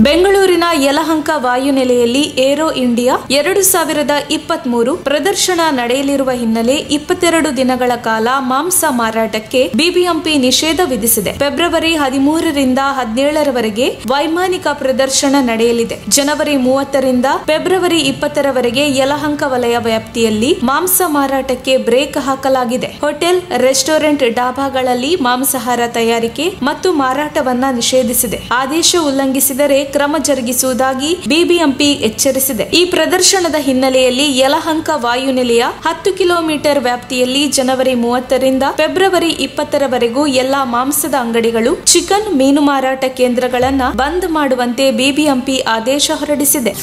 ಬೆಂಗಳೂರಿನ Yelahanka ವಾಯುನೆಲೆಯಲ್ಲಿ aero India ಎರಡು ಸಾವಿರದ ಇಪ್ಪತ್ತ್ ಮೂರು ಪ್ರದರ್ಶನ ನಡೆಯಲಿರುವ ಹಿನ್ನೆಲೆ ಇಪ್ಪತ್ತೆರಡು ದಿನಗಳ ಕಾಲ ಮಾಂಸ ಮಾರಾಟಕ್ಕೆ ಬಿಬಿಎಂಪಿ ನಿಷೇಧ ವಿಧಿಸಿದೆ ಫೆಬ್ರವರಿ ಹದಿಮೂರರಿಂದ ಹದಿನೇಳರವರೆಗೆ ವೈಮಾನಿಕ ಪ್ರದರ್ಶನ ನಡೆಯಲಿದೆ ಜನವರಿ ಮೂವತ್ತರಿಂದ ಫೆಬ್ರವರಿ ಇಪ್ಪತ್ತರವರೆಗೆ ಯಲಹಂಕ ವಲಯ ವ್ಯಾಪ್ತಿಯಲ್ಲಿ ಮಾಂಸ ಮಾರಾಟಕ್ಕೆ ಬ್ರೇಕ್ ಹಾಕಲಾಗಿದೆ ಹೋಟೆಲ್ ರೆಸ್ಟೋರೆಂಟ್ ಡಾಬಾಗಳಲ್ಲಿ ಮಾಂಸಾಹಾರ ತಯಾರಿಕೆ ಮತ್ತು ಮಾರಾಟವನ್ನ ನಿಷೇಧಿಸಿದೆ ಆದೇಶ ಉಲ್ಲಂಘಿಸಿದರೆ ಕ್ರಮ ಜರುಗಿಸುವುದಾಗಿ ಬಿಬಿಎಂಪಿ ಎಚ್ಚರಿಸಿದೆ ಈ ಪ್ರದರ್ಶನದ ಹಿನ್ನೆಲೆಯಲ್ಲಿ ಯಲಹಂಕ ವಾಯುನೆಲೆಯ ಹತ್ತು ಕಿಲೋಮೀಟರ್ ವ್ಯಾಪ್ತಿಯಲ್ಲಿ ಜನವರಿ ಮೂವತ್ತರಿಂದ ಫೆಬ್ರವರಿ ಇಪ್ಪತ್ತರವರೆಗೂ ಎಲ್ಲಾ ಮಾಂಸದ ಅಂಗಡಿಗಳು ಚಿಕನ್ ಮೀನು ಮಾರಾಟ ಕೇಂದ್ರಗಳನ್ನ ಬಂದ್ ಮಾಡುವಂತೆ ಬಿಬಿಎಂಪಿ ಆದೇಶ ಹೊರಡಿಸಿದೆ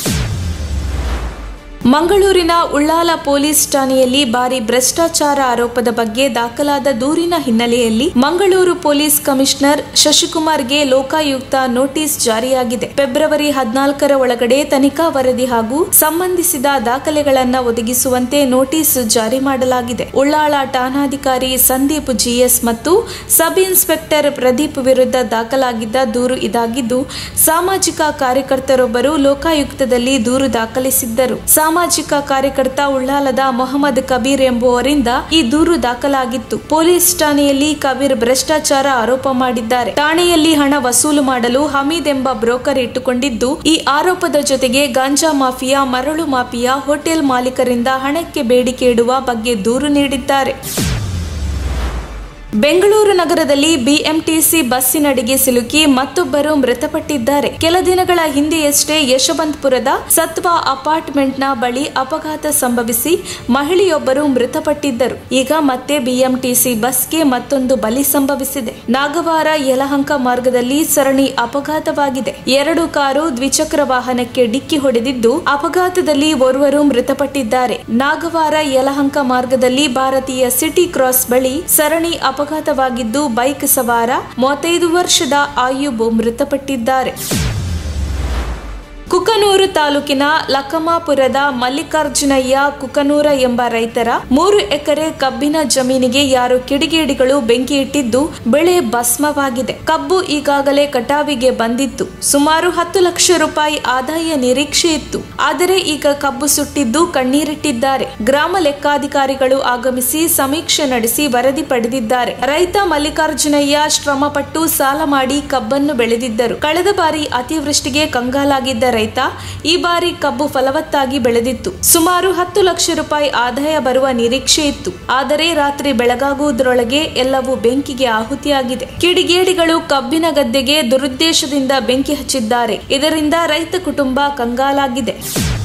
ಮಂಗಳೂರಿನ ಉಳ್ಳಾಲ ಪೊಲೀಸ್ ಠಾಣೆಯಲ್ಲಿ ಭಾರಿ ಭ್ರಷ್ಟಾಚಾರ ಆರೋಪದ ಬಗ್ಗೆ ದಾಖಲಾದ ದೂರಿನ ಹಿನ್ನೆಲೆಯಲ್ಲಿ ಮಂಗಳೂರು ಪೊಲೀಸ್ ಕಮಿಷನರ್ ಶಶಿಕುಮಾರ್ಗೆ ಲೋಕಾಯುಕ್ತ ನೋಟಿಸ್ ಜಾರಿಯಾಗಿದೆ ಫೆಬ್ರವರಿ ಹದಿನಾಲ್ಕರ ಒಳಗಡೆ ತನಿಖಾ ವರದಿ ಹಾಗೂ ಸಂಬಂಧಿಸಿದ ದಾಖಲೆಗಳನ್ನ ಒದಗಿಸುವಂತೆ ನೋಟಿಸ್ ಜಾರಿ ಮಾಡಲಾಗಿದೆ ಉಳ್ಳಾಳ ಠಾಣಾಧಿಕಾರಿ ಸಂದೀಪ್ ಜಿಎಸ್ ಮತ್ತು ಸಬ್ ಇನ್ಸ್ಪೆಕ್ಟರ್ ಪ್ರದೀಪ್ ವಿರುದ್ಧ ದಾಖಲಾಗಿದ್ದ ದೂರು ಇದಾಗಿದ್ದು ಸಾಮಾಜಿಕ ಕಾರ್ಯಕರ್ತರೊಬ್ಬರು ಲೋಕಾಯುಕ್ತದಲ್ಲಿ ದೂರು ದಾಖಲಿಸಿದ್ದರು ಸಾಮಾಜಿಕ ಕಾರ್ಯಕರ್ತ ಉಳ್ಳಾಲದ ಮೊಹಮ್ಮದ್ ಕಬೀರ್ ಎಂಬುವರಿಂದ ಈ ದೂರು ದಾಖಲಾಗಿತ್ತು ಪೊಲೀಸ್ ಠಾಣೆಯಲ್ಲಿ ಕಬೀರ್ ಭ್ರಷ್ಟಾಚಾರ ಆರೋಪ ಮಾಡಿದ್ದಾರೆ ಠಾಣೆಯಲ್ಲಿ ಹಣ ವಸೂಲು ಮಾಡಲು ಹಮೀದ್ ಎಂಬ ಬ್ರೋಕರ್ ಇಟ್ಟುಕೊಂಡಿದ್ದು ಈ ಆರೋಪದ ಜೊತೆಗೆ ಗಾಂಜಾ ಮಾಫಿಯಾ ಮರಳು ಮಾಫಿಯಾ ಹೋಟೆಲ್ ಮಾಲೀಕರಿಂದ ಹಣಕ್ಕೆ ಬೇಡಿಕೆ ಇಡುವ ಬಗ್ಗೆ ದೂರು ನೀಡಿದ್ದಾರೆ ಬೆಂಗಳೂರು ನಗರದಲ್ಲಿ ಬಿಎಂಟಿಸಿ ಬಸ್ಸಿನಡಿಗೆ ಸಿಲುಕಿ ಮತ್ತೊಬ್ಬರು ಮೃತಪಟ್ಟಿದ್ದಾರೆ ಕೆಲ ದಿನಗಳ ಹಿಂದೆಯಷ್ಟೇ ಯಶವಂತಪುರದ ಸತ್ವ ಅಪಾರ್ಟ್ಮೆಂಟ್ನ ಬಳಿ ಅಪಘಾತ ಸಂಭವಿಸಿ ಮಹಿಳೆಯೊಬ್ಬರು ಮೃತಪಟ್ಟಿದ್ದರು ಈಗ ಮತ್ತೆ ಬಿಎಂಟಿಸಿ ಬಸ್ಗೆ ಮತ್ತೊಂದು ಬಲಿ ಸಂಭವಿಸಿದೆ ನಾಗವಾರ ಯಲಹಂಕ ಮಾರ್ಗದಲ್ಲಿ ಸರಣಿ ಅಪಘಾತವಾಗಿದೆ ಎರಡು ಕಾರು ದ್ವಿಚಕ್ರ ವಾಹನಕ್ಕೆ ಡಿಕ್ಕಿ ಹೊಡೆದಿದ್ದು ಅಪಘಾತದಲ್ಲಿ ಓರ್ವರು ಮೃತಪಟ್ಟಿದ್ದಾರೆ ನಾಗವಾರ ಯಲಹಂಕ ಮಾರ್ಗದಲ್ಲಿ ಭಾರತೀಯ ಸಿಟಿ ಕ್ರಾಸ್ ಬಳಿ ಸರಣಿ ಅಪಘಾತವಾಗಿದ್ದು ಬೈಕ್ ಸವಾರ ಮೂವತ್ತೈದು ವರ್ಷದ ಆಯುಬ್ ಮೃತಪಟ್ಟಿದ್ದಾರೆ ಕುಕನೂರು ತಾಲೂಕಿನ ಲಕಮಾಪುರದ ಮಲ್ಲಿಕಾರ್ಜುನಯ್ಯ ಕುಕನೂರ ಎಂಬ ರೈತರ ಮೂರು ಎಕರೆ ಕಬ್ಬಿನ ಜಮೀನಿಗೆ ಯಾರು ಕಿಡಿಗೇಡಿಗಳು ಬೆಂಕಿ ಇಟ್ಟಿದ್ದು ಬೆಳೆ ಭಸ್ಮವಾಗಿದೆ ಕಬ್ಬು ಈಗಾಗಲೇ ಕಟಾವಿಗೆ ಬಂದಿತ್ತು ಸುಮಾರು ಹತ್ತು ಲಕ್ಷ ರೂಪಾಯಿ ಆದಾಯ ನಿರೀಕ್ಷೆ ಇತ್ತು ಆದರೆ ಈಗ ಕಬ್ಬು ಸುಟ್ಟಿದ್ದು ಕಣ್ಣೀರಿಟ್ಟಿದ್ದಾರೆ ಗ್ರಾಮ ಲೆಕ್ಕಾಧಿಕಾರಿಗಳು ಆಗಮಿಸಿ ಸಮೀಕ್ಷೆ ನಡೆಸಿ ವರದಿ ಪಡೆದಿದ್ದಾರೆ ರೈತ ಮಲ್ಲಿಕಾರ್ಜುನಯ್ಯ ಶ್ರಮಪಟ್ಟು ಸಾಲ ಮಾಡಿ ಕಬ್ಬನ್ನು ಬೆಳೆದಿದ್ದರು ಕಳೆದ ಬಾರಿ ಅತಿವೃಷ್ಟಿಗೆ ಕಂಗಾಲಾಗಿದ್ದ ರೈತ ಈ ಬಾರಿ ಕಬ್ಬು ಫಲವತ್ತಾಗಿ ಬೆಳೆದಿತ್ತು ಸುಮಾರು ಹತ್ತು ಲಕ್ಷ ರೂಪಾಯಿ ಆದಾಯ ಬರುವ ನಿರೀಕ್ಷೆ ಇತ್ತು ಆದರೆ ರಾತ್ರಿ ಬೆಳಗಾಗುವುದರೊಳಗೆ ಎಲ್ಲವೂ ಬೆಂಕಿಗೆ ಆಹುತಿಯಾಗಿದೆ ಕಿಡಿಗೇಡಿಗಳು ಕಬ್ಬಿನ ಗದ್ದೆಗೆ ದುರುದ್ದೇಶದಿಂದ ಬೆಂಕಿ ಹಚ್ಚಿದ್ದಾರೆ ಇದರಿಂದ ರೈತ ಕುಟುಂಬ ಕಂಗಾಲಾಗಿದೆ